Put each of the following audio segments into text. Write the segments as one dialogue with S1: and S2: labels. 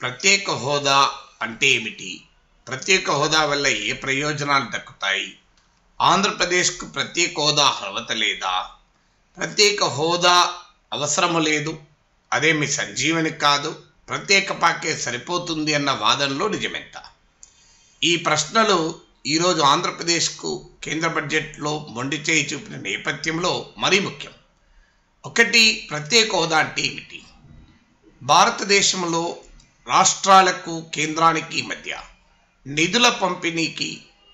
S1: ప్రత్యేక హోదా అంటే ఏమిటి ప్రత్యేక హోదా వల్ల ఏ ప్రయోజనాలు దక్కుతాయి ఆంధ్రప్రదేశ్కు ప్రత్యేక హోదా అర్హత లేదా ప్రత్యేక హోదా అవసరము లేదు అదేమి సంజీవని కాదు ప్రత్యేక పాకే సరిపోతుంది అన్న వాదనలో నిజమెంత ఈ ప్రశ్నలు ఈరోజు ఆంధ్రప్రదేశ్కు కేంద్ర బడ్జెట్లో మొండి చేయి చూపిన నేపథ్యంలో మరీ ముఖ్యం ఒకటి ప్రత్యేక హోదా అంటే ఏమిటి భారతదేశంలో రాష్ట్రాలకు కేంద్రానికి మధ్య నిధుల పంపిణీకి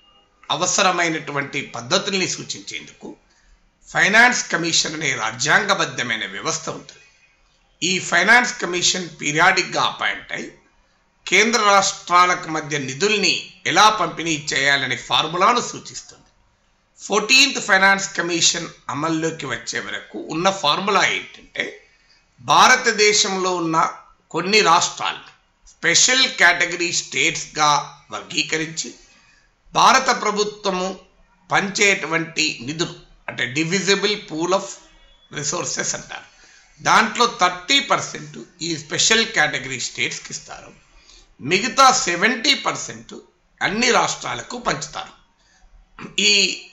S1: అవసరమైనటువంటి పద్ధతుల్ని సూచించేందుకు ఫైనాన్స్ కమిషన్ అనే రాజ్యాంగబద్ధమైన వ్యవస్థ ఉంటుంది ఈ ఫైనాన్స్ కమిషన్ పీరియాడిక్గా అపాయింట్ అయి కేంద్ర రాష్ట్రాలకు మధ్య నిధుల్ని ఎలా పంపిణీ చేయాలనే ఫార్ములాను సూచిస్తుంది ఫోర్టీన్త్ ఫైనాన్స్ కమిషన్ అమల్లోకి వచ్చే వరకు ఉన్న ఫార్ములా ఏంటంటే భారతదేశంలో ఉన్న కొన్ని రాష్ట్రాలు స్పెషల్ కేటగిరీ స్టేట్స్గా వర్గీకరించి భారత ప్రభుత్వము పంచేటువంటి నిధులు అంటే డివిజిబుల్ పూల్ ఆఫ్ రిసోర్సెస్ అంటారు దాంట్లో థర్టీ పర్సెంట్ ఈ స్పెషల్ కేటగిరీ స్టేట్స్కి ఇస్తారు మిగతా సెవెంటీ పర్సెంట్ అన్ని రాష్ట్రాలకు పంచుతారు ఈ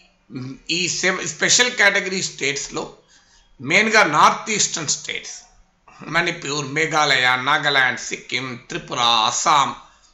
S1: ఈ స్పెషల్ కేటగిరీ స్టేట్స్లో మెయిన్గా north eastern states Manipur Meghalaya Nagaland Sikkim Tripura Assam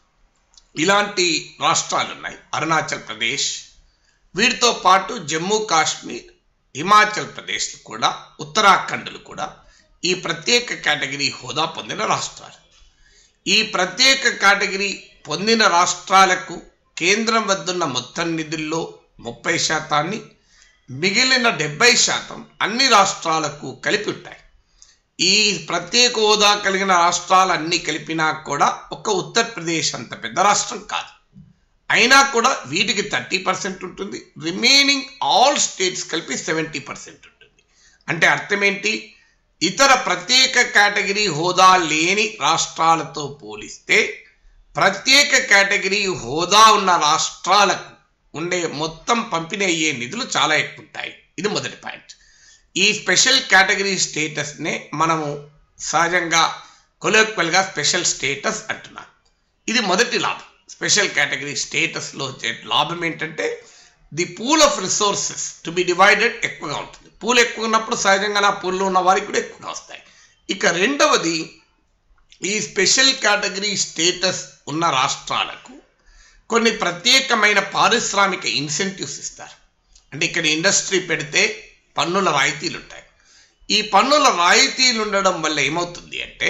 S1: ఇలాంటి రాష్ట్రాలు ఉన్నాయి అరుణాచల్ ప్రదేశ్ వీటితో పాటు జమ్మూ కాశ్మీర్ హిమాచల్ ప్రదేశ్ కూడా ఉత్తరాఖండ్లు కూడా ఈ ప్రత్యేక కేటగిరీ హోదా పొందిన రాష్ట్రాలు ఈ ప్రత్యేక కేటగిరీ పొందిన రాష్ట్రాలకు కేంద్రం వద్దున్న మొత్తం నిధుల్లో ముప్పై శాతాన్ని మిగిలిన డెబ్బై శాతం అన్ని రాష్ట్రాలకు కలిపి ఉంటాయి ఈ ప్రత్యేక హోదా కలిగిన రాష్ట్రాలు అన్ని కలిపినా కూడా ఒక ఉత్తరప్రదేశ్ అంత పెద్ద రాష్ట్రం కాదు అయినా కూడా వీటికి థర్టీ పర్సెంట్ ఉంటుంది రిమైనింగ్ ఆల్ స్టేట్స్ కలిపి సెవెంటీ పర్సెంట్ ఉంటుంది అంటే అర్థం ఏంటి ఇతర ప్రత్యేక కేటగిరీ హోదా లేని రాష్ట్రాలతో పోలిస్తే ప్రత్యేక కేటగిరీ హోదా ఉన్న రాష్ట్రాలకు ఉండే మొత్తం పంపిణీ అయ్యే నిధులు చాలా ఎక్కువ ఉంటాయి ఇది మొదటి పాయింట్ ఈ స్పెషల్ కేటగిరీ స్టేటస్నే మనము సహజంగా కొలోక్వల్గా స్పెషల్ స్టేటస్ అంటున్నాం ఇది మొదటి లాభం స్పెషల్ కేటగిరీ స్టేటస్లో వచ్చే లాభం ఏంటంటే the pool of resources to be divided ఎక్కువగా ఉంటుంది పూల్ ఎక్కువ ఉన్నప్పుడు సహజంగా నా పూల్లో ఉన్న వారికి కూడా ఎక్కువగా వస్తాయి ఇక రెండవది ఈ స్పెషల్ కేటగిరీ స్టేటస్ ఉన్న రాష్ట్రాలకు కొన్ని ప్రత్యేకమైన పారిశ్రామిక ఇన్సెంటివ్స్ ఇస్తారు అంటే ఇక్కడ ఇండస్ట్రీ పెడితే పన్నుల రాయితీలు ఉంటాయి ఈ పన్నుల రాయితీలు ఉండడం వల్ల ఏమవుతుంది అంటే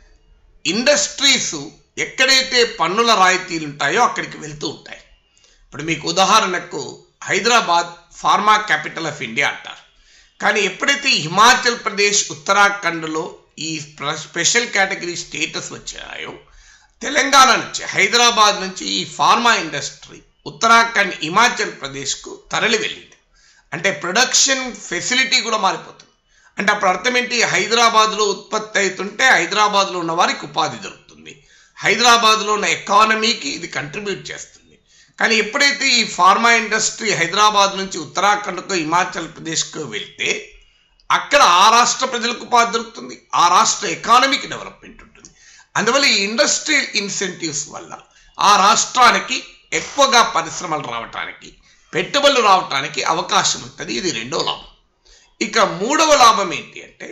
S1: ఇండస్ట్రీస్ ఎక్కడైతే పన్నుల రాయితీలు ఉంటాయో అక్కడికి వెళ్తూ ఉంటాయి ఇప్పుడు మీకు ఉదాహరణకు Hyderabad pharma capital of India అంటారు కానీ ఎప్పుడైతే హిమాచల్ ప్రదేశ్ ఉత్తరాఖండ్లో ఈ స్పెషల్ కేటగిరీ స్టేటస్ వచ్చాయో తెలంగాణ నుంచి హైదరాబాద్ నుంచి ఈ ఫార్మా ఇండస్ట్రీ ఉత్తరాఖండ్ హిమాచల్ ప్రదేశ్కు తరలి వెళ్ళింది అంటే ప్రొడక్షన్ ఫెసిలిటీ కూడా మారిపోతుంది అంటే అప్పుడు అర్థం ఏంటి హైదరాబాద్లో ఉత్పత్తి అవుతుంటే హైదరాబాద్లో ఉన్న వారికి ఉపాధి దొరుకుతుంది హైదరాబాద్లో ఉన్న ఎకానమీకి ఇది కంట్రిబ్యూట్ చేస్తుంది కానీ ఎప్పుడైతే ఈ ఫార్మా ఇండస్ట్రీ హైదరాబాద్ నుంచి ఉత్తరాఖండ్కు హిమాచల్ ప్రదేశ్కు వెళ్తే అక్కడ ఆ రాష్ట్ర ప్రజలకు ఉపాధి దొరుకుతుంది ఆ రాష్ట్ర ఎకానమీకి డెవలప్మెంట్ ఉంటుంది అందువల్ల ఈ ఇండస్ట్రియల్ ఇన్సెంటివ్స్ వల్ల ఆ రాష్ట్రానికి ఎక్కువగా పరిశ్రమలు రావటానికి పెట్టుబడులు రావటానికి అవకాశం ఉంటుంది ఇది రెండో లాభం ఇక మూడవ లాభం ఏంటి అంటే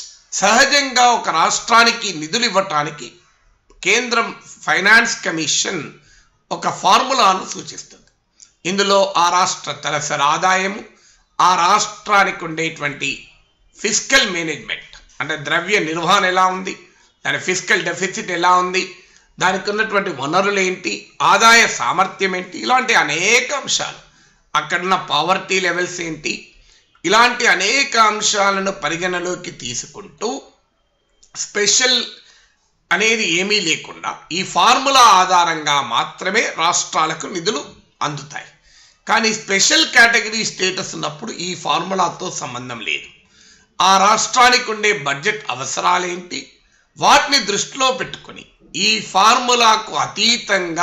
S1: సహజంగా ఒక రాష్ట్రానికి నిధులు ఇవ్వటానికి కేంద్రం ఫైనాన్స్ కమిషన్ ఒక ఫార్ములాను సూచిస్తుంది ఇందులో ఆ రాష్ట్ర తలసరి ఆదాయము ఆ రాష్ట్రానికి ఉండేటువంటి ఫిజికల్ మేనేజ్మెంట్ అంటే ద్రవ్య నిర్వహణ ఎలా ఉంది దాని ఫిజికల్ డెఫిసిట్ ఎలా ఉంది దానికి ఉన్నటువంటి వనరులు ఏంటి ఆదాయ సామర్థ్యం ఏంటి ఇలాంటి అనేక అంశాలు అక్కడున్న పావర్టీ లెవెల్స్ ఏంటి ఇలాంటి అనేక అంశాలను పరిగణలోకి తీసుకుంటూ స్పెషల్ అనేది ఏమీ లేకుండా ఈ ఫార్ములా ఆధారంగా మాత్రమే రాష్ట్రాలకు నిధులు అందుతాయి కానీ స్పెషల్ కేటగిరీ స్టేటస్ ఉన్నప్పుడు ఈ ఫార్ములాతో సంబంధం లేదు ఆ రాష్ట్రానికి ఉండే బడ్జెట్ అవసరాలేంటి వాటిని దృష్టిలో పెట్టుకొని ఈ ఫార్ములాకు అతీతంగా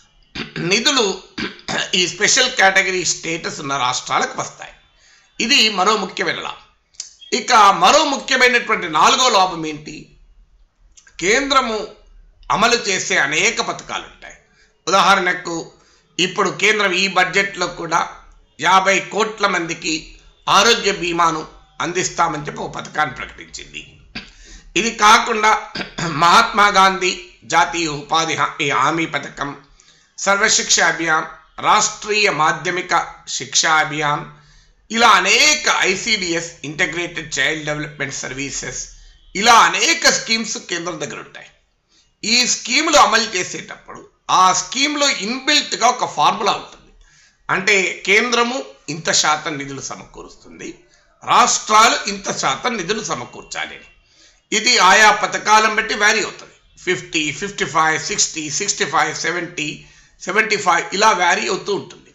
S1: నిధులు ఈ స్పెషల్ కేటగిరీ స్టేటస్ ఉన్న రాష్ట్రాలకు వస్తాయి ఇది మరో ముఖ్యమైన లాభం ఇక మరో ముఖ్యమైనటువంటి నాలుగో లాభం ఏంటి కేంద్రము అమలు చేసే అనేక పథకాలు ఉంటాయి ఉదాహరణకు ఇప్పుడు కేంద్రం ఈ బడ్జెట్లో కూడా యాభై కోట్ల మందికి ఆరోగ్య బీమాను అందిస్తామని చెప్పి ఒక పథకాన్ని ప్రకటించింది ఇది కాకుండా మహాత్మా గాంధీ జాతీయ ఉపాధి హామీ హామీ పథకం సర్వశిక్ష అభియాన్ రాష్ట్రీయ మాధ్యమిక శిక్షా అభియాన్ ఇలా అనేక ICDS integrated child development services ఇలా అనేక స్కీమ్స్ కేంద్రం దగ్గర ఉంటాయి ఈ స్కీములు అమలు చేసేటప్పుడు ఆ స్కీమ్లో ఇన్బిల్ట్గా ఒక ఫార్ములా ఉంటుంది అంటే కేంద్రము ఇంత శాతం నిధులు సమకూరుస్తుంది రాష్ట్రాలు ఇంత శాతం నిధులు సమకూర్చాలి అని ఇది ఆయా పథకాలను బట్టి వ్యారీ అవుతుంది fifty fifty five sixty sixty five seventy seventy five ఇలా వ్యారీ అవుతూ ఉంటుంది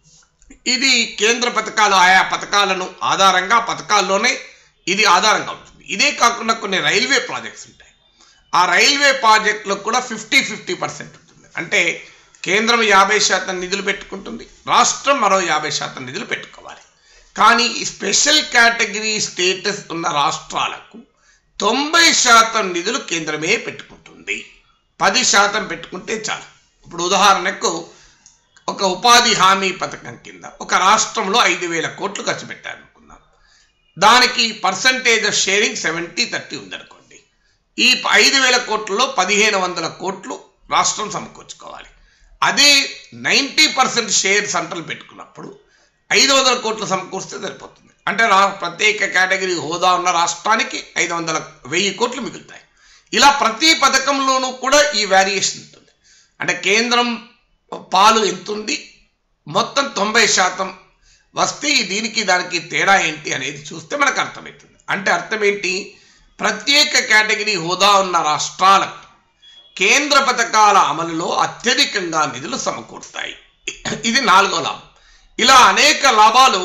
S1: ఇది కేంద్ర పథకాలు ఆయా పథకాలను ఆధారంగా పథకాల్లోనే ఇది ఆధారంగా ఉంటుంది ఇదే కాకుండా కొన్ని రైల్వే ప్రాజెక్ట్స్ ఉంటాయి ఆ రైల్వే ప్రాజెక్టులో కూడా ఫిఫ్టీ ఫిఫ్టీ పర్సెంట్ ఉంటుంది అంటే కేంద్రం యాభై శాతం నిధులు పెట్టుకుంటుంది రాష్ట్రం మరో యాభై శాతం నిధులు పెట్టుకోవాలి కానీ ఈ స్పెషల్ కేటగిరీ స్టేటస్ ఉన్న రాష్ట్రాలకు తొంభై శాతం నిధులు కేంద్రమే పెట్టుకుంటుంది పది శాతం పెట్టుకుంటే చాలు ఇప్పుడు ఉదాహరణకు ఒక ఉపాధి హామీ పథకం కింద ఒక రాష్ట్రంలో ఐదు వేల కోట్లు ఖర్చు పెట్టారనుకుందాం దానికి percentage of sharing seventy thirty ఉందనుకోండి ఈ ఐదు వేల కోట్లలో పదిహేను వందల కోట్లు రాష్ట్రం సమకూర్చుకోవాలి అదే నైంటీ పర్సెంట్ షేర్ సెంట్రల్ పెట్టుకున్నప్పుడు ఐదు వందల కోట్లు సమకూర్స్తే సరిపోతుంది అంటే రా ప్రత్యేక కేటగిరీ హోదా ఉన్న రాష్ట్రానికి ఐదు వందల వెయ్యి కోట్లు మిగులుతాయి ఇలా ప్రతి పథకంలోనూ కూడా ఈ వేరియేషన్ ఉంటుంది అంటే కేంద్రం పాలు ఎంతుంది మొత్తం తొంభై శాతం వస్తే దీనికి దానికి తేడా ఏంటి అనేది చూస్తే మనకు అర్థమవుతుంది అంటే అర్థం ఏంటి ప్రత్యేక కేటగిరీ హోదా ఉన్న రాష్ట్రాలకు కేంద్ర పథకాల అమలులో అత్యధికంగా నిధులు సమకూరుతాయి ఇది నాలుగో లాభం ఇలా అనేక లాభాలు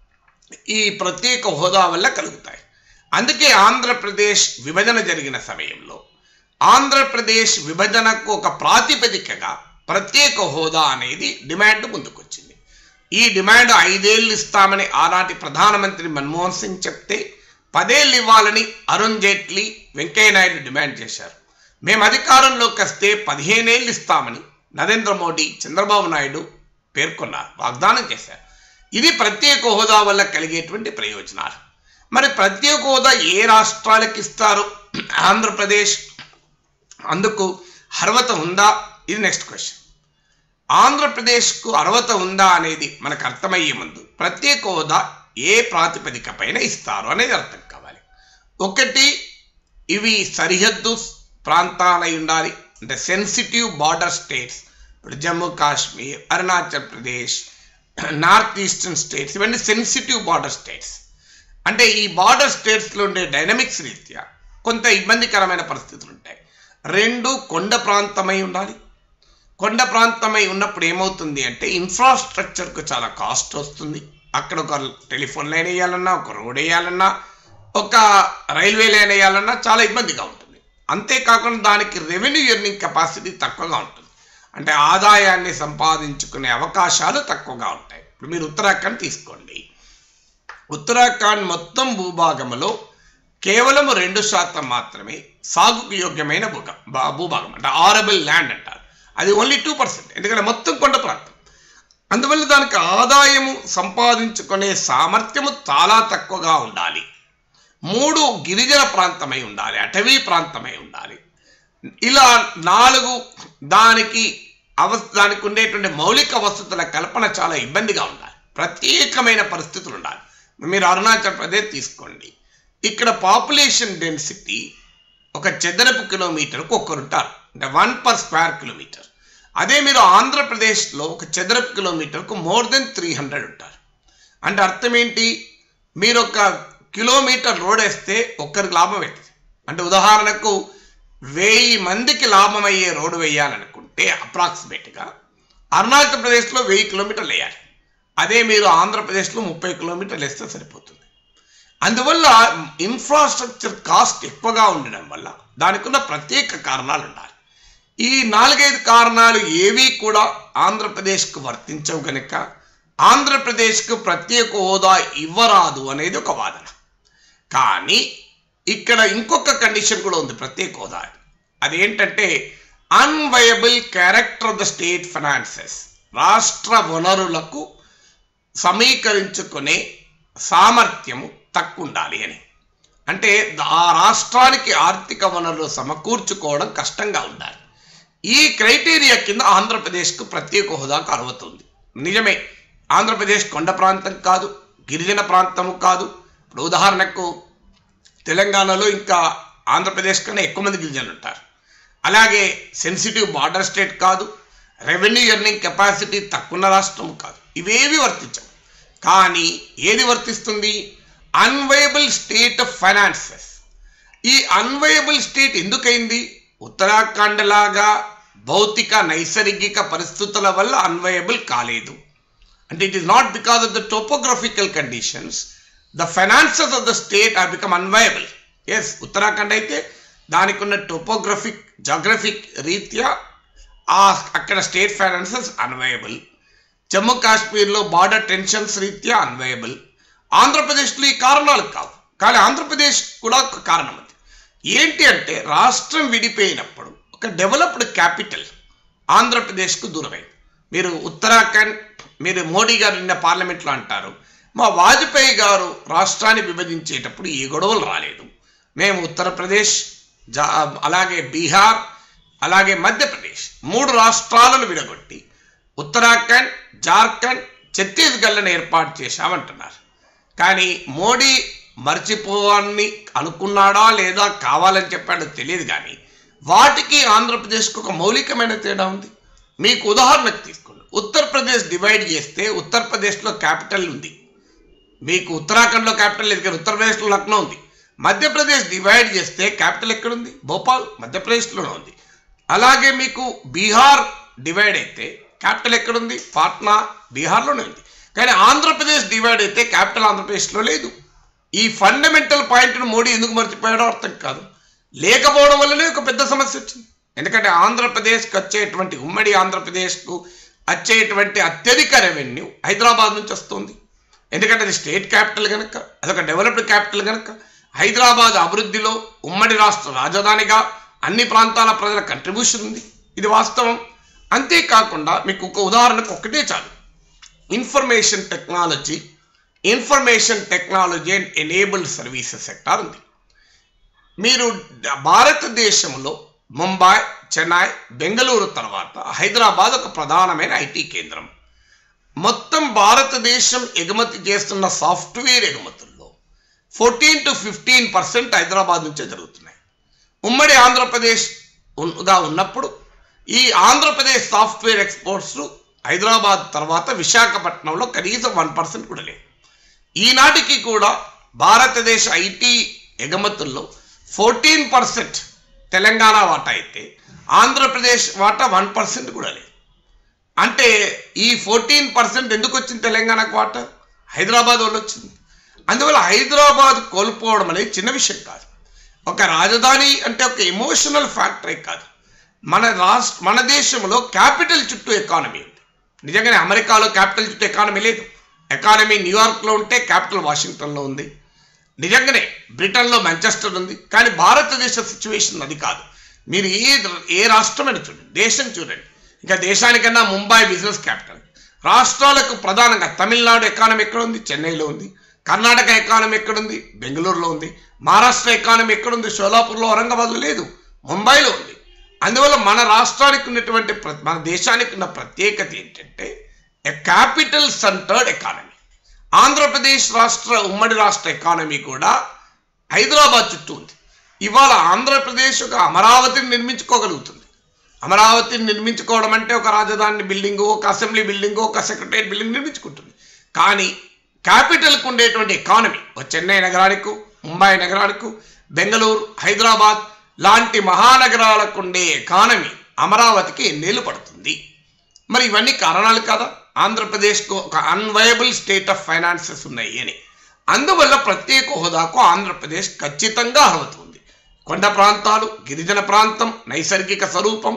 S1: ఈ ప్రత్యేక హోదా వల్ల కలుగుతాయి అందుకే ఆంధ్రప్రదేశ్ విభజన జరిగిన సమయంలో ఆంధ్రప్రదేశ్ విభజనకు ఒక ప్రాతిపదికగా ప్రత్యేక హోదా అనేది డిమాండ్ ముందుకొచ్చింది ఈ డిమాండ్ ఐదేళ్ళు ఇస్తామని ఆనాటి ప్రధానమంత్రి మన్మోహన్ సింగ్ చెప్తే పదేళ్ళు ఇవ్వాలని అరుణ్ జైట్లీ వెంకయ్యనాయుడు డిమాండ్ చేశారు మేము అధికారంలోకి వస్తే పదిహేనేళ్ళు ఇస్తామని నరేంద్ర మోడీ చంద్రబాబు నాయుడు పేర్కొన్నారు వాగ్దానం చేశారు ఇది ప్రత్యేక హోదా వల్ల కలిగేటువంటి ప్రయోజనాలు మరి ప్రత్యేక హోదా ఏ రాష్ట్రాలకు ఇస్తారు ఆంధ్రప్రదేశ్ అందుకు అర్హత ఉందా ఇది నెక్స్ట్ క్వశ్చన్ ఆంధ్రప్రదేశ్కు అర్హత ఉందా అనేది మనకు అర్థమయ్యే ముందు ప్రత్యేక హోదా ఏ ప్రాతిపదిక పైన ఇస్తారు అనేది అర్థం కావాలి ఒకటి ఇవి సరిహద్దు ప్రాంతాలై ఉండాలి అంటే సెన్సిటివ్ బార్డర్ స్టేట్స్ ఇప్పుడు Jammu Kashmir Arunachal Pradesh north eastern states ఇవన్నీ సెన్సిటివ్ బార్డర్ స్టేట్స్ అంటే ఈ బార్డర్ స్టేట్స్లో ఉండే డైనమిక్స్ రీత్యా కొంత ఇబ్బందికరమైన పరిస్థితులు ఉంటాయి రెండు కొండ ప్రాంతమై ఉండాలి కొండ ప్రాంతమై ఉన్నప్పుడు ఏమవుతుంది అంటే ఇన్ఫ్రాస్ట్రక్చర్కు చాలా కాస్ట్ వస్తుంది అక్కడ ఒక టెలిఫోన్ లైన్ వేయాలన్నా ఒక రోడ్ వేయాలన్నా ఒక రైల్వే లైన్ వేయాలన్నా చాలా ఇబ్బందిగా ఉంటుంది అంతేకాకుండా దానికి రెవెన్యూ ఎర్నింగ్ కెపాసిటీ తక్కువగా ఉంటుంది అంటే ఆదాయాన్ని సంపాదించుకునే అవకాశాలు తక్కువగా ఉంటాయి ఇప్పుడు మీరు ఉత్తరాఖండ్ తీసుకోండి ఉత్తరాఖండ్ మొత్తం భూభాగంలో కేవలం రెండు శాతం మాత్రమే సాగుకు యోగ్యమైన భూగ భా- భూభాగం అంటే ఆరబుల్ ల్యాండ్ అంటారు అది ఓన్లీ టూ పర్సెంట్ ఎందుకంటే మొత్తం కొండ ప్రాంతం అందువల్ల దానికి ఆదాయము సంపాదించుకునే సామర్థ్యము చాలా తక్కువగా ఉండాలి మూడు గిరిజన ప్రాంతమై ఉండాలి అటవీ ప్రాంతమై ఉండాలి ఇలా నాలుగు దానికి అవ దానికి ఉండేటువంటి మౌలిక వసతుల కల్పన చాలా ఇబ్బందిగా ఉండాలి ప్రత్యేకమైన పరిస్థితులు ఉండాలి మీరు అరుణాచల్ ప్రదేశ్ తీసుకోండి ఇక్కడ పాపులేషన్ డెన్సిటీ ఒక చదరపు కిలోమీటర్కు ఒక్కరుంటారు అంటే వన్ పర్ స్క్వేర్ కిలోమీటర్ అదే మీరు ఆంధ్రప్రదేశ్లో ఒక చదరపు కిలోమీటర్కు మోర్ దెన్ త్రీ హండ్రెడ్ ఉంటారు అంటే అర్థం ఏంటి మీరు ఒక కిలోమీటర్ రోడ్ వేస్తే ఒక్కరికి లాభం అవుతుంది అంటే ఉదాహరణకు వెయ్యి మందికి లాభం అయ్యే రోడ్డు వేయాలనుకుంటే అప్రాక్సిమేట్గా అరుణాచల్ ప్రదేశ్లో వెయ్యి కిలోమీటర్లు వేయాలి అదే మీరు ఆంధ్రప్రదేశ్లో ముప్పై కిలోమీటర్లు వేస్తే సరిపోతుంది అందువల్ల ఇన్ఫ్రాస్ట్రక్చర్ కాస్ట్ ఎక్కువగా ఉండడం వల్ల దానికి ఉన్న ప్రత్యేక కారణాలు ఉండాలి ఈ నాలుగైదు కారణాలు ఏవి కూడా ఆంధ్రప్రదేశ్కు వర్తించవు కనుక ఆంధ్రప్రదేశ్కు ప్రత్యేక హోదా ఇవ్వరాదు అనేది ఒక వాదన కానీ ఇక్కడ ఇంకొక కండిషన్ కూడా ఉంది ప్రత్యేక హోదా అదేంటంటే unviable character of the state finances రాష్ట్ర వనరులకు సమీకరించుకునే సామర్థ్యము తక్కువ ఉండాలి అని అంటే ఆ రాష్ట్రానికి ఆర్థిక వనరులు సమకూర్చుకోవడం కష్టంగా ఉండాలి ఈ క్రైటీరియా కింద ఆంధ్రప్రదేశ్కు ప్రత్యేక హోదాకు అర్హత ఉంది నిజమే ఆంధ్రప్రదేశ్ కొండ ప్రాంతం కాదు గిరిజన ప్రాంతము కాదు ఇప్పుడు ఉదాహరణకు తెలంగాణలో ఇంకా ఆంధ్రప్రదేశ్ కన్నా ఎక్కువ మంది గిరిజనులు ఉంటారు అలాగే సెన్సిటివ్ బార్డర్ స్టేట్ కాదు రెవెన్యూ ఎర్నింగ్ కెపాసిటీ తక్కువ రాష్ట్రం కాదు ఇవేవి వర్తించవు కానీ ఏది వర్తిస్తుంది అన్వయబుల్ స్టేట్ ఆఫ్ ఫైనాన్సెస్ ఈ అన్వయబుల్ స్టేట్ ఎందుకైంది ఉత్తరాఖండ్ లాగా భౌతిక నైసర్గిక పరిస్థితుల వల్ల అన్వయబుల్ కాలేదు అంటే it is not because of the topographical conditions the finances of the state are become unviable as Uttarakhand అయితే దానికి ఉన్న టోపోగ్రఫిక్ జాగ్రఫిక్ రీత్యా ఆ అక్కడ స్టేట్ ఫైనాన్సెస్ అన్వయబుల్ జమ్మూ కాశ్మీర్లో బార్డర్ టెన్షన్స్ రీత్యా అన్వయబుల్ ఆంధ్రప్రదేశ్లో ఈ కారణాలు కావు కానీ ఆంధ్రప్రదేశ్ కూడా ఒక కారణం ఉంది ఏంటి అంటే రాష్ట్రం విడిపోయినప్పుడు ఒక డెవలప్డ్ క్యాపిటల్ ఆంధ్రప్రదేశ్కు దూరమైంది మీరు ఉత్తరాఖండ్ మీరు మోడీ గారు నిన్న పార్లమెంట్లో అంటారు మా వాజ్పేయి గారు రాష్ట్రాన్ని విభజించేటప్పుడు ఏ గొడవలు రాలేదు మేము ఉత్తరప్రదేశ్ జా అలాగే బీహార్ అలాగే మధ్యప్రదేశ్ మూడు రాష్ట్రాలను విడగొట్టి ఉత్తరాఖండ్ జార్ఖండ్ ఛత్తీస్గఢ్లను ఏర్పాటు చేశామంటున్నారు కానీ మోడీ మర్చిపోవాలని అనుకున్నాడా లేదా కావాలని చెప్పాడో తెలియదు కానీ వాటికి ఆంధ్రప్రదేశ్కు ఒక మౌలికమైన తేడా ఉంది మీకు ఉదాహరణకు తీసుకోండి ఉత్తరప్రదేశ్ డివైడ్ చేస్తే ఉత్తరప్రదేశ్లో క్యాపిటల్ ఉంది మీకు ఉత్తరాఖండ్లో క్యాపిటల్ లేదు కానీ ఉత్తరప్రదేశ్లో లక్నో ఉంది మధ్యప్రదేశ్ డివైడ్ చేస్తే క్యాపిటల్ ఎక్కడుంది భోపాల్ మధ్యప్రదేశ్లోనే ఉంది అలాగే మీకు బీహార్ డివైడ్ అయితే క్యాపిటల్ ఎక్కడుంది పాట్నా బీహార్లోనే ఉంది కానీ ఆంధ్రప్రదేశ్ డివైడ్ అయితే క్యాపిటల్ ఆంధ్రప్రదేశ్లో లేదు ఈ ఫండమెంటల్ పాయింట్ను మోడీ ఎందుకు మర్చిపోయాడో అర్థం కాదు లేకపోవడం వల్లనే ఒక పెద్ద సమస్య వచ్చింది ఎందుకంటే ఆంధ్రప్రదేశ్కి వచ్చేటువంటి ఉమ్మడి ఆంధ్రప్రదేశ్కు వచ్చేటువంటి అత్యధిక రెవెన్యూ హైదరాబాద్ నుంచి వస్తుంది ఎందుకంటే అది స్టేట్ క్యాపిటల్ కనుక అదొక డెవలప్డ్ క్యాపిటల్ కనుక హైదరాబాద్ అభివృద్ధిలో ఉమ్మడి రాష్ట్ర రాజధానిగా అన్ని ప్రాంతాల ప్రజల కంట్రిబ్యూషన్ ఉంది ఇది వాస్తవం అంతేకాకుండా మీకు ఒక ఉదాహరణకు ఒకటే చాలు information technology information technology and enabled services sector ఉంది మీరు భారతదేశంలో ముంబై చెన్నై బెంగళూరు తర్వాత హైదరాబాద్ ఒక ప్రధానమైన ఐటీ కేంద్రం మొత్తం భారతదేశం ఎగుమతి చేస్తున్న సాఫ్ట్వేర్ ఎగుమతుల్లో fourteen to fifteen percent Hyderabad నుంచే జరుగుతున్నాయి ఉమ్మడి ఆంధ్రప్రదేశ్ గా ఉన్నప్పుడు ఈ ఆంధ్రప్రదేశ్ సాఫ్ట్వేర్ ఎక్స్పోర్ట్స్ హైదరాబాద్ తర్వాత విశాఖపట్నంలో కనీసం వన్ పర్సెంట్ కూడా లేదు ఈనాటికి కూడా భారతదేశ ఐటీ ఎగుమతుల్లో ఫోర్టీన్ పర్సెంట్ తెలంగాణ వాటా అయితే ఆంధ్రప్రదేశ్ వాటా వన్ పర్సెంట్ కూడా లేదు అంటే ఈ ఫోర్టీన్ పర్సెంట్ ఎందుకు వచ్చింది తెలంగాణకు వాటా హైదరాబాద్ వాళ్ళు వచ్చింది అందువల్ల హైదరాబాద్ కోల్పోవడం అనేది చిన్న విషయం కాదు ఒక రాజధాని అంటే ఒక ఎమోషనల్ ఫ్యాక్టరే కాదు మన రాష్ట్ర మన దేశంలో క్యాపిటల్ చుట్టూ ఎకానమీ ఉంది నిజంగానే అమెరికాలో క్యాపిటల్ చుట్టూ ఎకానమీ లేదు ఎకానమీ న్యూయార్క్లో ఉంటే క్యాపిటల్ వాషింగ్టన్లో ఉంది నిజంగానే బ్రిటన్లో మాంచెస్టర్ ఉంది కానీ భారతదేశ సిచ్యువేషన్ అది కాదు మీరు ఏ ఏ రాష్ట్రమైనా చూడండి దేశం చూడండి ఇంకా దేశానికన్నా ముంబై బిజినెస్ క్యాపిటల్ రాష్ట్రాలకు ప్రధానంగా తమిళనాడు ఎకానమీ ఎక్కడ ఉంది చెన్నైలో ఉంది కర్ణాటక ఎకానమీ ఎక్కడుంది బెంగళూరులో ఉంది మహారాష్ట్ర ఎకానమీ ఎక్కడుంది షోలాపూర్లో ఔరంగాబాద్లో లేదు ముంబైలో ఉంది అందువల్ల మన రాష్ట్రానికి ఉన్నటువంటి ప్ర- మన దేశానికి ఉన్న ప్రత్యేకత ఏంటంటే a capital centred economy Andhra Pradesh రాష్ట్ర ఉమ్మడి రాష్ట్ర ఎకానమీ కూడా హైదరాబాద్ చుట్టూ ఉంది ఇవాళ ఆంధ్రప్రదేశ్ ఒక అమరావతిని నిర్మించుకోగలుగుతుంది అమరావతిని నిర్మించుకోవడం అంటే ఒక రాజధాని బిల్డింగ్ ఒక అసెంబ్లీ బిల్డింగ్ ఒక సెక్రటరియట్ బిల్డింగ్ నిర్మించుకుంటుంది కానీ క్యాపిటల్కు ఉండేటువంటి ఎకానమీ ఒక చెన్నై నగరానికి ముంబై నగరానికి బెంగళూరు హైదరాబాద్ లాంటి మహానగరాలకు ఉండే ఎకానమీ అమరావతికి ఎన్నేళ్ళు పడుతుంది మరి ఇవన్నీ కారణాలు కదా ఆంధ్రప్రదేశ్కు ఒక అన్వయబుల్ స్టేట్ ఆఫ్ ఫైనాన్సెస్ ఉన్నాయి అని అందువల్ల ప్రత్యేక హోదాకు ఆంధ్రప్రదేశ్ ఖచ్చితంగా అర్హత ఉంది కొండ ప్రాంతాలు గిరిజన ప్రాంతం నైసర్గిక స్వరూపం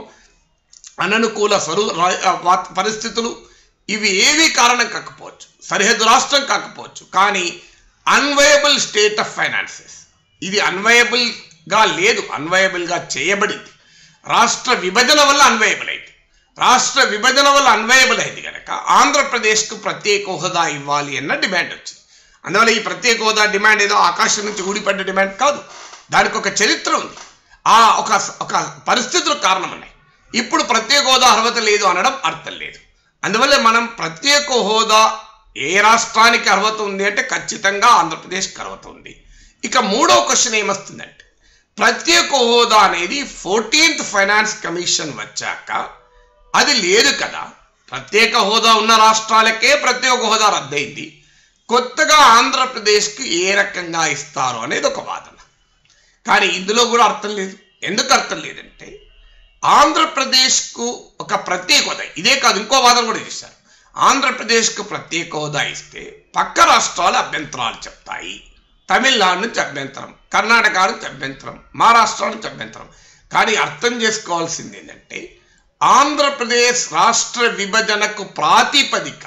S1: అననుకూల స్వరూ రా- వా- పరిస్థితులు ఇవి ఏవి కారణం కాకపోవచ్చు సరిహద్దు రాష్ట్రం కాకపోవచ్చు కానీ అన్వయబుల్ స్టేట్ ఆఫ్ ఫైనాన్సెస్ ఇది అన్వయబుల్గా లేదు అన్వయబుల్గా చేయబడింది రాష్ట్ర విభజన వల్ల అన్వయబుల్ అయింది రాష్ట్ర విభజన వల్ల అన్వయబుల్ అయింది కనుక ఆంధ్రప్రదేశ్కు ప్రత్యేక హోదా ఇవ్వాలి అన్న డిమాండ్ వచ్చింది అందువల్ల ఈ ప్రత్యేక హోదా డిమాండ్ ఏదో ఆకాశం నుంచి ఊడిపడ్డ డిమాండ్ కాదు దానికి ఒక చరిత్ర ఉంది ఆ ఒక ఒక పరిస్థితులు కారణం ఉన్నాయి ఇప్పుడు ప్రత్యేక హోదా అర్హత లేదు అనడం అర్థం లేదు అందువల్ల మనం ప్రత్యేక హోదా ఏ రాష్ట్రానికి అర్హత ఉంది అంటే ఖచ్చితంగా ఆంధ్రప్రదేశ్కి అర్హత ఉంది ఇక మూడో క్వశ్చన్ ఏమొస్తుందంటే ప్రత్యేక హోదా అనేది ఫోర్టీన్త్ ఫైనాన్స్ కమిషన్ వచ్చాక అది లేదు కదా ప్రత్యేక హోదా ఉన్న రాష్ట్రాలకే ప్రత్యేక హోదా రద్దయింది కొత్తగా ఆంధ్రప్రదేశ్కి ఏ రకంగా ఇస్తారు అనేది ఒక వాదన కానీ ఇందులో కూడా అర్థం లేదు ఎందుకు అర్థం లేదంటే ఆంధ్రప్రదేశ్కు ఒక ప్రత్యేక హోదా ఇదే కాదు ఇంకో వాదన కూడా చేశారు ఆంధ్రప్రదేశ్కు ప్రత్యేక హోదా ఇస్తే పక్క రాష్ట్రాలు అభ్యంతరాలు చెప్తాయి తమిళనాడు నుంచి అభ్యంతరం కర్ణాటక నుంచి అభ్యంతరం మహారాష్ట్ర నుంచి అభ్యంతరం కానీ అర్థం చేసుకోవాల్సింది ఏంటంటే ఆంధ్రప్రదేశ్ రాష్ట్ర విభజనకు ప్రాతిపదిక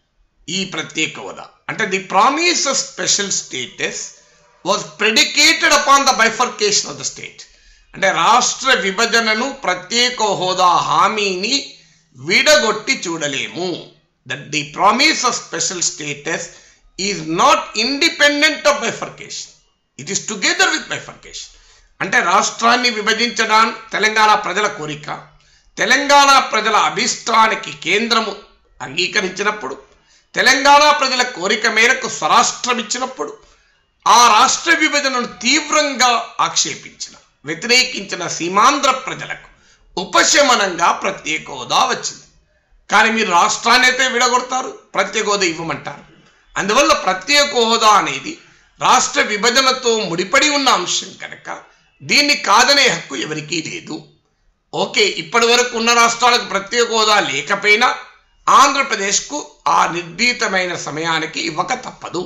S1: ఈ ప్రత్యేక హోదా అంటే the promise of special status was predicated upon the bifurcation of the state అంటే రాష్ట్ర విభజనను ప్రత్యేక హోదా హామీని విడగొట్టి చూడలేము that the promise of special status is not independent of bifurcation it is together with bifurcation అంటే రాష్ట్రాన్ని విభజించడం తెలంగాణ ప్రజల కోరిక తెలంగాణ ప్రజల అభిష్టానికి కేంద్రము అంగీకరించినప్పుడు తెలంగాణ ప్రజల కోరిక మేరకు స్వరాష్ట్రం ఇచ్చినప్పుడు ఆ రాష్ట్ర విభజనను తీవ్రంగా ఆక్షేపించిన వ్యతిరేకించిన సీమాంధ్ర ప్రజలకు ఉపశమనంగా ప్రత్యేక హోదా వచ్చింది కానీ మీరు రాష్ట్రాన్ని అయితే విడగొడతారు ప్రత్యేక హోదా ఇవ్వమంటారు అందువల్ల ప్రత్యేక హోదా అనేది రాష్ట్ర విభజనతో ముడిపడి ఉన్న అంశం కనుక దీన్ని కాదనే హక్కు ఎవరికీ లేదు ఓకే ఇప్పటి వరకు ఉన్న రాష్ట్రాలకు ప్రత్యేక హోదా లేకపోయినా ఆంధ్రప్రదేశ్కు ఆ నిర్ణీతమైన సమయానికి ఇవ్వక తప్పదు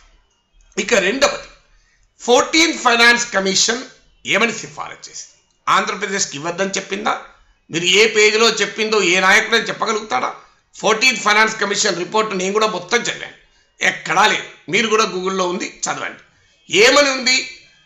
S1: ఇక రెండవది ఫోర్టీన్ ఫైనాన్స్ కమిషన్ ఏమని సిఫారసు చేసింది ఆంధ్రప్రదేశ్కి ఇవ్వద్దని చెప్పిందా మీరు ఏ పేజీలో చెప్పిందో ఏ నాయకుడని చెప్పగలుగుతాడా ఫోర్టీన్ ఫైనాన్స్ కమిషన్ రిపోర్ట్ నేను కూడా మొత్తం చదివాను ఎక్కడా లేదు మీరు కూడా గూగుల్లో ఉంది చదవండి ఏమని ఉంది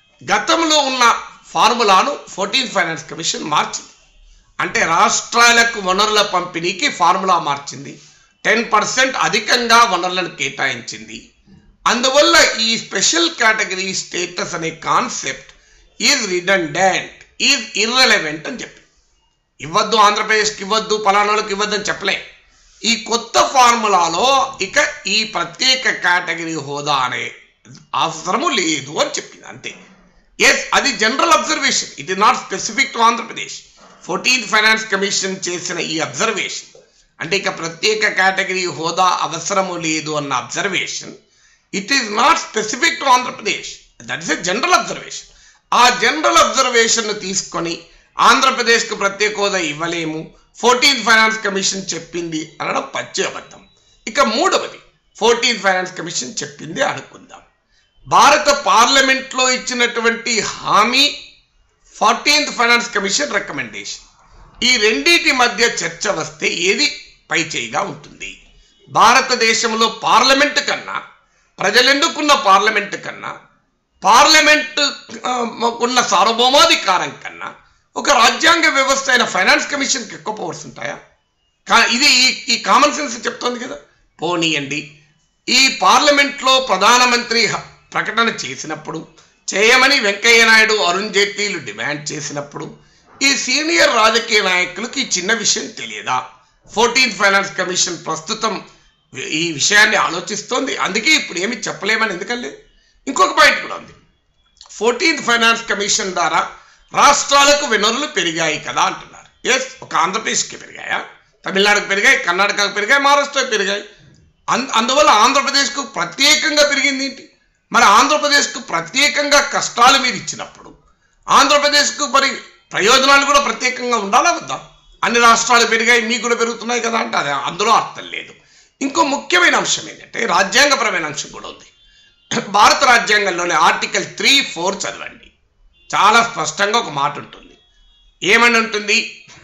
S1: గతంలో ఉన్న ఫార్ములాను ఫోర్టీన్ ఫైనాన్స్ కమిషన్ మార్చింది అంటే రాష్ట్రాలకు వనరుల పంపిణీకి ఫార్ములా మార్చింది టెన్ పర్సెంట్ అధికంగా వనరులను కేటాయించింది అందువల్ల ఈ స్పెషల్ కేటగిరీ స్టేటస్ అనే concept is redundant is irrelevant అని చెప్పి ఇవ్వద్దు ఆంధ్రప్రదేశ్కి ఇవ్వద్దు పలానాలకు ఇవ్వద్దని చెప్పలే ఈ కొత్త ఫార్ములాలో ఇక ఈ ప్రత్యేక కేటగిరీ హోదా అనే అవసరము లేదు అని చెప్పింది అంతే ఎస్ అది general observation it is not specific to Andhra Pradesh fourteenth finance commission చేసిన ఈ అబ్జర్వేషన్ అంటే ఇక ప్రత్యేక కేటగిరీ హోదా అవసరము లేదు అన్న observation it is not specific to Andhra Pradesh that is a general observation ఆ జనరల్ అబ్జర్వేషన్ తీసుకొని ఆంధ్రప్రదేశ్కు ప్రత్యేక హోదా ఇవ్వలేము ఫోర్టీన్త్ ఫైనాన్స్ కమిషన్ చెప్పింది అనడం పచ్చి అబద్ధం ఇక మూడవది ఫోర్టీన్త్ ఫైనాన్స్ కమిషన్ చెప్పింది అనుకుందాం భారత పార్లమెంట్లో ఇచ్చినటువంటి హామీ ఫోర్టీన్త్ ఫైనాన్స్ కమిషన్ రికమెండేషన్ ఈ రెండింటి మధ్య చర్చ వస్తే ఏది పై చేయిగా ఉంటుంది భారతదేశంలో పార్లమెంట్ కన్నా ప్రజలెందుకున్న పార్లమెంట్ కన్నా పార్లమెంట్ ఆ, ఉన్న సార్వభౌమాధికారం కన్నా ఒక రాజ్యాంగ వ్యవస్థ అయిన ఫైనాన్స్ కమిషన్కి ఎక్కువ పవర్స్ ఉంటాయా కా ఇది ఈ ఈ కామన్ సెన్స్ చెప్తోంది కదా పోనీయండి ఈ పార్లమెంట్లో ప్రధానమంత్రి హ- ప్రకటన చేసినప్పుడు చేయమని వెంకయ్య నాయుడు అరుణ్ జైట్లీలు డిమాండ్ చేసినప్పుడు ఈ సీనియర్ రాజకీయ నాయకులకు ఈ చిన్న విషయం తెలియదా ఫోర్టీన్త్ ఫైనాన్స్ కమిషన్ ప్రస్తుతం వి- ఈ విషయాన్ని ఆలోచిస్తోంది అందుకే ఇప్పుడు ఏమి చెప్పలేమని ఎందుకంటే ఇంకొక పాయింట్ కూడా ఉంది ఫోర్టీన్త్ ఫైనాన్స్ కమిషన్ ద్వారా రాష్ట్రాలకు వనరులు పెరిగాయి కదా అంటున్నారు ఎస్ ఒక ఆంధ్రప్రదేశ్కి పెరిగాయా తమిళనాడుకు పెరిగాయి కర్ణాటకకు పెరిగాయి మహారాష్ట్రకు పెరిగాయి అన్ అందువల్ల ఆంధ్రప్రదేశ్కు ప్రత్యేకంగా పెరిగింది ఏంటి మరి ఆంధ్రప్రదేశ్కు ప్రత్యేకంగా కష్టాలు మీరు ఇచ్చినప్పుడు ఆంధ్రప్రదేశ్కు మరి ప్రయోజనాలు కూడా ప్రత్యేకంగా ఉండాలా వద్దా అన్ని రాష్ట్రాలు పెరిగాయి మీకు కూడా పెరుగుతున్నాయి కదా అంటే అది అందులో అర్థం లేదు ఇంకో ముఖ్యమైన అంశం ఏంటంటే రాజ్యాంగపరమైన అంశం కూడా ఉంది భారత రాజ్యాంగంలోని ఆర్టికల్ త్రీ ఫోర్ చదవండి చాలా స్పష్టంగా ఒక మాట ఉంటుంది ఏమని ఉంటుంది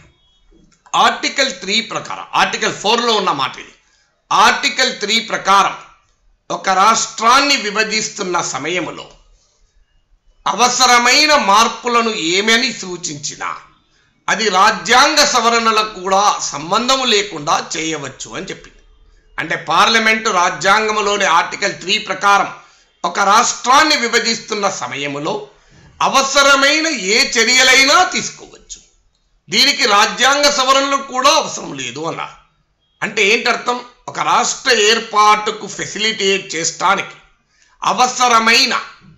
S1: ఆర్టికల్ త్రీ ప్రకారం ఆర్టికల్ ఫోర్లో ఉన్న మాట ఇది ఆర్టికల్ త్రీ ప్రకారం ఒక రాష్ట్రాన్ని విభజిస్తున్న సమయములో అవసరమైన మార్పులను ఏమని సూచించినా అది రాజ్యాంగ సవరణలకు కూడా సంబంధం లేకుండా చేయవచ్చు అని చెప్పింది అంటే పార్లమెంటు రాజ్యాంగంలోని ఆర్టికల్ త్రీ ప్రకారం ఒక రాష్ట్రాన్ని విభజిస్తున్న సమయంలో అవసరమైన ఏ చర్యలైనా తీసుకోవచ్చు దీనికి రాజ్యాంగ సవరణలు కూడా అవసరం లేదు అన్నారు అంటే ఏంటర్థం ఒక రాష్ట్ర ఏర్పాటుకు ఫెసిలిటేట్ చేయడానికి అవసరమైన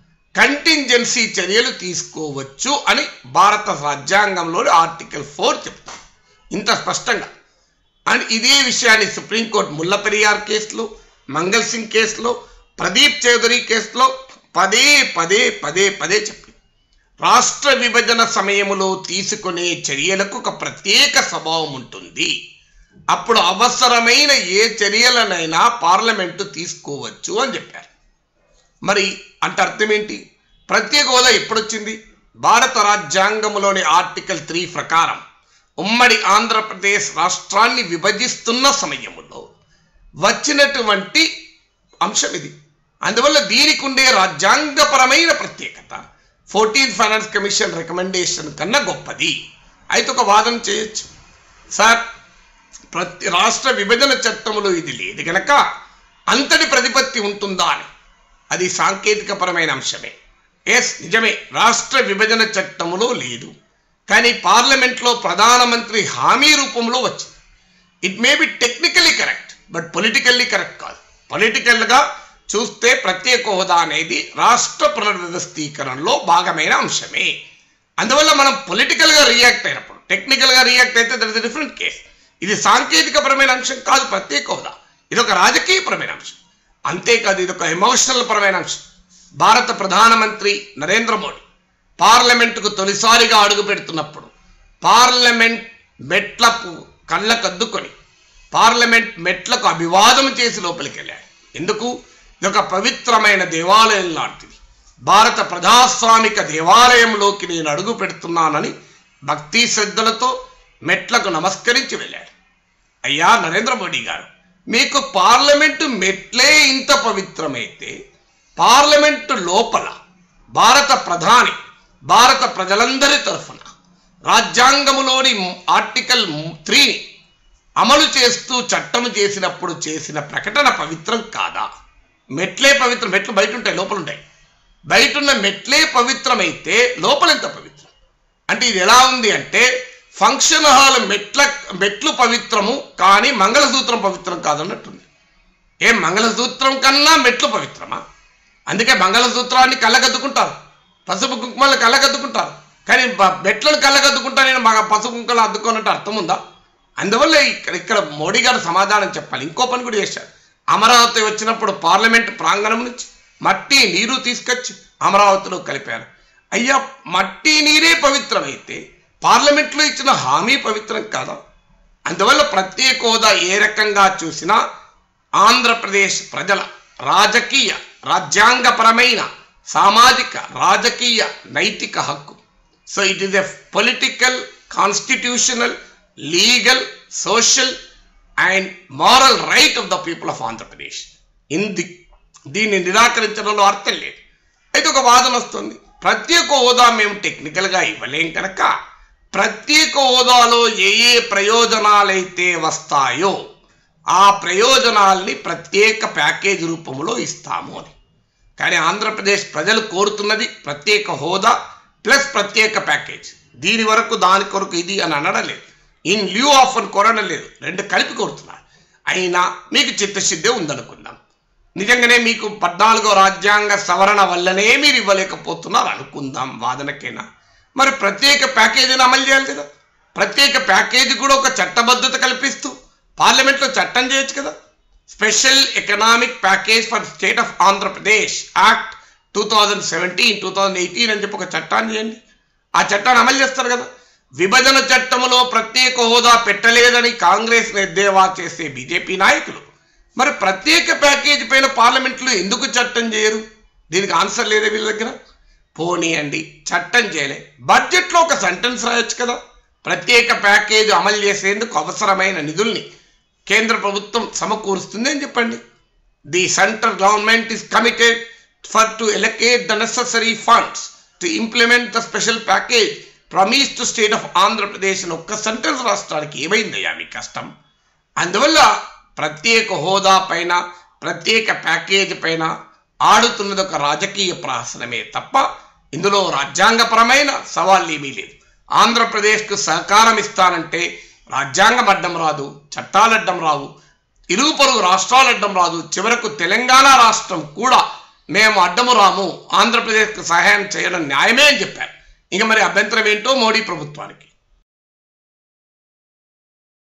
S1: కంటింజెన్సీ చర్యలు తీసుకోవచ్చు అని భారత రాజ్యాంగంలోని ఆర్టికల్ ఫోర్ చెప్తుంది ఇంత స్పష్టంగా అండ్ ఇదే విషయాన్ని సుప్రీంకోర్టు ముల్లపెరియార్ కేసులో మంగల్ సింగ్ కేసులో ప్రదీప్ చౌదరి కేసులో పదే పదే పదే పదే చెప్పింది రాష్ట్ర విభజన సమయంలో తీసుకునే చర్యలకు ఒక ప్రత్యేక స్వభావం ఉంటుంది అప్పుడు అవసరమైన ఏ చర్యలనైనా పార్లమెంటు తీసుకోవచ్చు అని చెప్పారు మరి అంటే అర్థం ఏంటి ప్రత్యేక హోదా ఎప్పుడొచ్చింది భారత రాజ్యాంగంలోని ఆర్టికల్ త్రీ ప్రకారం ఉమ్మడి ఆంధ్రప్రదేశ్ రాష్ట్రాన్ని విభజిస్తున్న సమయంలో వచ్చినటువంటి అంశం ఇది అందువల్ల దీనికి ఉండే రాజ్యాంగపరమైన ప్రత్యేకత ఫోర్టీన్ ఫైనాన్స్ కమిషన్ రికమెండేషన్ కన్నా గొప్పది అయితే ఒక వాదన చేయొచ్చు సార్ ప్రతి రాష్ట్ర విభజన చట్టంలో ఇది లేదు గనక అంతటి ప్రతిపత్తి ఉంటుందా అని అది సాంకేతికపరమైన అంశమే ఎస్ నిజమే రాష్ట్ర విభజన చట్టంలో లేదు కానీ పార్లమెంట్లో ప్రధానమంత్రి హామీ రూపంలో వచ్చింది it may be technically correct but politically correct కాదు పొలిటికల్గా చూస్తే ప్రత్యేక హోదా అనేది రాష్ట్ర పునర్వ్యవస్థీకరణలో భాగమైన అంశమే అందువల్ల మనం పొలిటికల్గా రియాక్ట్ అయినప్పుడు టెక్నికల్గా రియాక్ట్ అయితే దర్ ఇస్ డిఫరెంట్ కేస్ ఇది సాంకేతికపరమైన అంశం కాదు ప్రత్యేక హోదా ఇది ఒక రాజకీయపరమైన అంశం అంతేకాదు ఇది ఒక ఎమోషనల్ పరమైన అంశం భారత ప్రధానమంత్రి నరేంద్ర మోడీ పార్లమెంటుకు తొలిసారిగా అడుగు పెడుతున్నప్పుడు పార్లమెంట్ మెట్లకు కళ్ళకద్దుకొని పార్లమెంట్ మెట్లకు అభివాదం చేసి లోపలికి వెళ్ళాడు ఎందుకు ఇది ఒక పవిత్రమైన దేవాలయం లాంటిది భారత ప్రజాస్వామిక దేవాలయంలోకి నేను అడుగు పెడుతున్నానని భక్తి శ్రద్ధలతో మెట్లకు నమస్కరించి వెళ్ళాడు అయ్యా నరేంద్ర మోడీ గారు మీకు పార్లమెంటు మెట్లే ఇంత పవిత్రమైతే పార్లమెంటు లోపల భారత ప్రధాని భారత ప్రజలందరి తరఫున రాజ్యాంగములోని ఆర్టికల్ త్రీని అమలు చేస్తూ చట్టము చేసినప్పుడు చేసిన ప్రకటన పవిత్రం కాదా మెట్లే పవిత్రం మెట్లు బయట ఉంటాయి లోపల ఉంటాయి బయట ఉన్న మెట్లే పవిత్రమైతే లోపల ఎంత పవిత్రం అంటే ఇది ఎలా ఉంది అంటే ఫంక్షన్ హాల్ మెట్ల మెట్లు పవిత్రము కానీ మంగళసూత్రం పవిత్రం కాదన్నట్టుంది ఏం మంగళసూత్రం కన్నా మెట్లు పవిత్రమా అందుకే మంగళసూత్రాన్ని కళ్ళగద్దుకుంటారు పసుపు కుంకుమలు కళ్ళగద్దుకుంటారు కానీ బ- మెట్లను కళ్ళగద్దుకుంటా నేను మా పసుపు కుంకుమలు అద్దుకోనంటే అర్థం ఉందా అందువల్ల ఇక్కడ ఇక్కడ మోడీ గారు సమాధానం చెప్పాలి ఇంకో పని కూడా చేశారు అమరావతి వచ్చినప్పుడు పార్లమెంట్ ప్రాంగణం నుంచి మట్టి నీరు తీసుకొచ్చి అమరావతిలో కలిపారు అయ్యా మట్టి నీరే పవిత్రమైతే పార్లమెంట్లో ఇచ్చిన హామీ పవిత్రం కాదా అందువల్ల ప్రత్యేక హోదా ఏ రకంగా చూసినా ఆంధ్రప్రదేశ్ ప్రజల రాజకీయ రాజ్యాంగపరమైన సామాజిక రాజకీయ నైతిక హక్కు so it is a political constitutional legal social and moral right of the people of Andhra Pradesh in the దీన్ని నిరాకరించడంలో అర్థం లేదు అయితే ఒక వాదన వస్తుంది ప్రత్యేక హోదా మేము టెక్నికల్గా ఇవ్వలేం కనుక ప్రత్యేక హోదాలో ఏ ఏ ప్రయోజనాలైతే వస్తాయో ఆ ప్రయోజనాల్ని ప్రత్యేక ప్యాకేజ్ రూపంలో ఇస్తాము అని కానీ ఆంధ్రప్రదేశ్ ప్రజలు కోరుతున్నది ప్రత్యేక హోదా ప్లస్ ప్రత్యేక ప్యాకేజ్ దీని వరకు దాని కొరకు ఇది అని అనడం లేదు ఇన్ ల్యూ ఆఫ్ అని కోరడం లేదు రెండు కలిపి కోరుతున్నారు అయినా మీకు చిత్తశుద్ధి ఉందనుకుందాం నిజంగానే మీకు పద్నాలుగో రాజ్యాంగ సవరణ వల్లనే మీరు ఇవ్వలేకపోతున్నారు అనుకుందాం వాదనకైనా మరి ప్రత్యేక ప్యాకేజీని అమలు చేయాలి కదా ప్రత్యేక ప్యాకేజీ కూడా ఒక చట్టబద్ధత కల్పిస్తూ పార్లమెంట్లో చట్టం చేయొచ్చు కదా special economic package for state of Andhra Pradesh act two thousand seventeen two thousand eighteen అని చెప్పి ఒక చట్టాన్ని చేయండి ఆ చట్టాన్ని అమలు చేస్తారు కదా విభజన చట్టంలో ప్రత్యేక హోదా పెట్టలేదని కాంగ్రెస్ ఎద్దేవా చేసే బీజేపీ నాయకులు మరి ప్రత్యేక ప్యాకేజీ పైన పార్లమెంట్లో ఎందుకు చట్టం చేయరు దీనికి ఆన్సర్ లేదే వీళ్ళ దగ్గర పోనీయండి చట్టం చేయలే బడ్జెట్లో ఒక సెంటెన్స్ రాయొచ్చు కదా ప్రత్యేక ప్యాకేజ్ అమలు చేసేందుకు అవసరమైన నిధుల్ని కేంద్ర ప్రభుత్వం సమకూరుస్తుంది అని చెప్పండి the central government is committed for to allocate the necessary funds to implement the special package promise state of Andhra Pradesh అని ఒక్క సెంట్రల్ రాష్ట్రానికి ఏమైందయ్యా మీ కష్టం అందువల్ల ప్రత్యేక హోదా పైన ప్రత్యేక ప్యాకేజ్ పైన ఆడుతున్నది ఒక రాజకీయ ప్రహసనమే తప్ప ఇందులో రాజ్యాంగపరమైన సవాళ్ళు ఏమీ లేదు ఆంధ్రప్రదేశ్కు సహకారం ఇస్తానంటే రాజ్యాంగం అడ్డం రాదు చట్టాలు అడ్డం రావు ఇరుగు పొరుగు రాష్ట్రాలు అడ్డం రాదు చివరకు తెలంగాణ రాష్ట్రం కూడా మేము అడ్డము రాము ఆంధ్రప్రదేశ్కు సహాయం చేయడం న్యాయమే అని చెప్పారు ఇక మరి అభ్యంతరం ఏంటో మోడీ ప్రభుత్వానికి